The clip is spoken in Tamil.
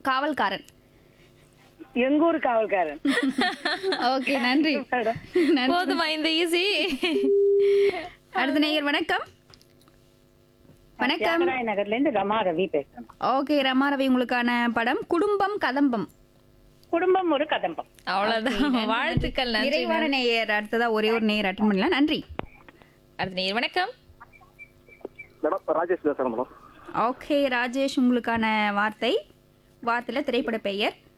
காவல்காரன் எங்க ஊர் காவல்காரன் ஓகே நன்றி மேடம் நன்றி. போதுமா இந்த ஈஸி அடுத்த நேயர் வணக்கம் வணக்கம் தியாகராய நகர்ல இருந்து ரமா ரவி பேசுறேன் ஓகே ரமா ரவி உங்களுக்கான படம் குடும்பம் கதம்பம் குடும்பம் ஒரு கதம்பம் அவ்வளவுதான் வாழ்த்துக்கள் நன்றி நிறைவான நேயர் அடுத்ததா ஒரே ஒரு நேயர் அட்டன் பண்ணலாம் நன்றி அடுத்த நேர் வணக்கம் மேடம் ராஜேஷ் பேசுறேன் மேடம் ஓகே ராஜேஷ் உங்களுக்கான வார்த்தை வார்த்தையில திரைப்பட பெயர்